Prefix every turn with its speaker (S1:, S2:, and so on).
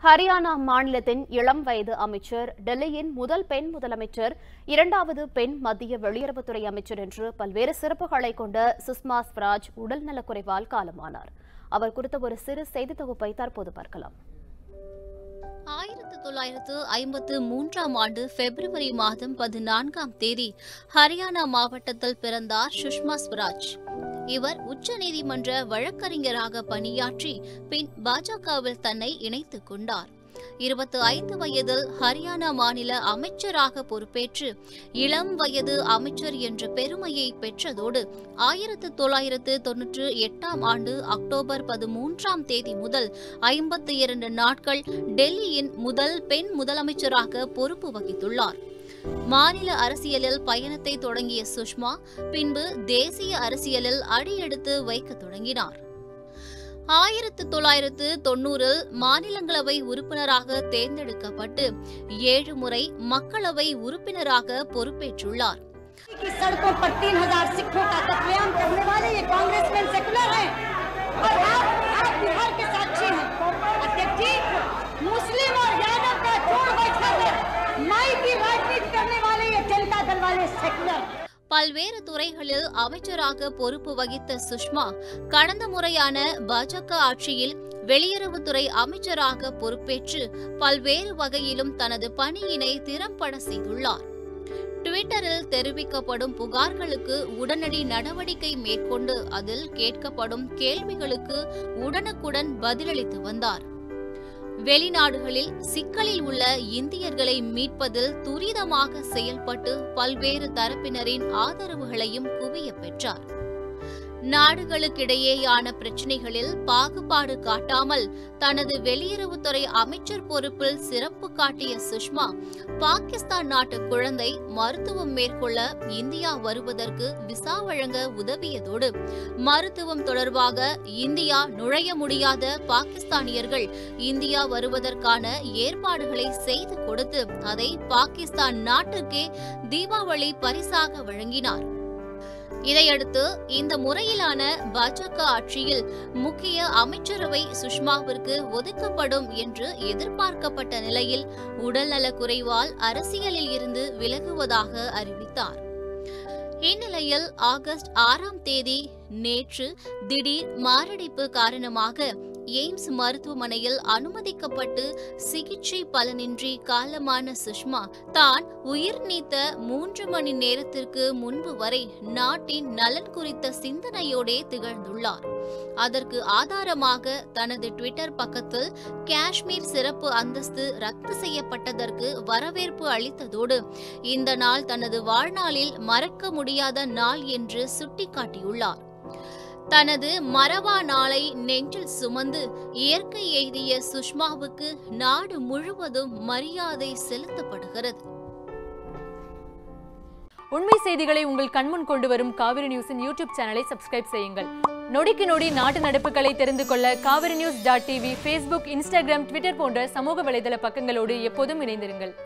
S1: ஹரியானா மாநிலத்தின் இளம் வயது அமைச்சர் டெல்லியின் முதல் பெண் முதலமைச்சர் இரண்டாவது பெண் மத்திய வெளியுறவுத்துறை அமைச்சர் என்று பல்வேறு சிறப்புகளை கொண்ட சுஷ்மா ஸ்வராஜ் உடல்நலக்குறைவால் காலமானார் அவர் குறித்த ஒரு சிறு செய்தி தொகுப்பை தற்போது பார்க்கலாம்
S2: ஆயிரத்து தொள்ளாயிரத்து ஐம்பத்து மூன்றாம் ஆண்டு பிப்ரவரி மாதம் பதினான்காம் தேதி ஹரியானா மாவட்டத்தில் பிறந்தார் சுஷ்மா ஸ்வராஜ் இவர் உச்சநீதிமன்ற வழக்கறிஞராக பணியாற்றி பின் பாஜகவில் தன்னை இணைத்துக் கொண்டார் இருபத்தி ஐந்து வயதில் ஹரியானா மாநில அமைச்சராக பொறுப்பேற்று இளம் வயது அமைச்சர் என்ற பெருமையை பெற்றதோடு ஆயிரத்து தொள்ளாயிரத்து தொன்னூற்று எட்டாம் ஆண்டு அக்டோபர் பதிமூன்றாம் தேதி முதல் ஐம்பத்தி இரண்டு நாட்கள் டெல்லியின் முதல் பெண் முதலமைச்சராக பொறுப்பு வகித்துள்ளார் மாநில அரசியலில் பயணத்தை தொடங்கிய சுஷ்மா பின்பு தேசிய அரசியலில் அடியெடுத்து வைக்க தொடங்கினார் ஆயிரத்து தொள்ளாயிரத்து தொன்னூறில் மாநிலங்களவை உறுப்பினராக தேர்ந்தெடுக்கப்பட்டு ஏழு முறை மக்களவை உறுப்பினராக பொறுப்பேற்றுள்ளார்
S3: की सड़कों पर तीन हजार सिखों का कत्लेआम करने वाले ये कांग्रेसमैन सेकुलर हैं और आप आप बिहार के साक्षी हैं अध्यक्ष जी मुस्लिम और यादव का जोड़ बैठा है माई की राजनीति करने वाले ये जनता दल वाले सेकुलर हैं
S2: பல்வேறு துறைகளில் அமைச்சராக பொறுப்பு வகித்த சுஷ்மா கடந்த முறையான பாஜக ஆட்சியில் வெளியுறவுத்துறை அமைச்சராக பொறுப்பேற்று பல்வேறு வகையிலும் தனது பணியினை திறம்பட செய்துள்ளார் ட்விட்டரில் தெரிவிக்கப்படும் புகார்களுக்கு உடனடி நடவடிக்கை மேற்கொண்டு அதில் கேட்கப்படும் கேள்விகளுக்கு உடனுக்குடன் பதிலளித்து வந்தார் வெளிநாடுகளில் சிக்கலில் உள்ள இந்தியர்களை மீட்பதில் துரிதமாக செயல்பட்டு பல்வேறு தரப்பினரின் ஆதரவுகளையும் குவிய பெற்றார் நாடுகளுக்கிடையேயான பிரச்சினைகளில் பாகுபாடு காட்டாமல் தனது வெளியுறவுத்துறை அமைச்சர் பொறுப்பில் சிறப்பு காட்டிய சுஷ்மா பாகிஸ்தான் நாட்டு குழந்தை மருத்துவம் மேற்கொள்ள இந்தியா வருவதற்கு விசா வழங்க உதவியதோடு மருத்துவம் தொடர்பாக இந்தியா நுழைய முடியாத பாகிஸ்தானியர்கள் இந்தியா வருவதற்கான ஏற்பாடுகளை செய்து கொடுத்து அதை பாகிஸ்தான் நாட்டுக்கே தீபாவளி பரிசாக வழங்கினார் இதையடுத்து இந்த முறையிலான பாஜக ஆட்சியில் முக்கிய அமைச்சரவை சுஷ்மாவிற்கு ஒதுக்கப்படும் என்று எதிர்பார்க்கப்பட்ட நிலையில் உடல்நலக் குறைவால் அரசியலில் இருந்து விலகுவதாக அறிவித்தார் இந்நிலையில் ஆகஸ்ட் ஆறாம் தேதி நேற்று திடீர் மாரடைப்பு காரணமாக எய்ம்ஸ் மருத்துவமனையில் அனுமதிக்கப்பட்டு சிகிச்சை பலனின்றி காலமான சுஷ்மா தான் உயிர் நீத்த மூன்று மணி நேரத்திற்கு முன்பு வரை நாட்டின் நலன் குறித்த சிந்தனையோடே திகழ்ந்துள்ளார் அதற்கு ஆதாரமாக தனது ட்விட்டர் பக்கத்தில் காஷ்மீர் சிறப்பு அந்தஸ்து ரத்து செய்யப்பட்டதற்கு வரவேற்பு அளித்ததோடு இந்த நாள் தனது வாழ்நாளில் மறக்க முடியாத நாள் என்று சுட்டிக்காட்டியுள்ளார் தனது மரவா நாளை நெஞ்சில் சுமந்து இயற்கை எய்திய சுஷ்மாவுக்கு நாடு முழுவதும் மரியாதை செலுத்தப்படுகிறது
S4: உண்மை செய்திகளை உங்கள் கண்முன் கொண்டு வரும் காவிரி நியூஸின் யூடியூப் சேனலை சப்ஸ்கிரைப் செய்யுங்கள் நொடிக்கு நொடி நாட்டு நடப்புகளை தெரிந்து கொள்ள Kaveri news dot TV Facebook Instagram Twitter போன்ற சமூக வலைதள பக்கங்களோடு எப்போதும் இணைந்திருங்கள்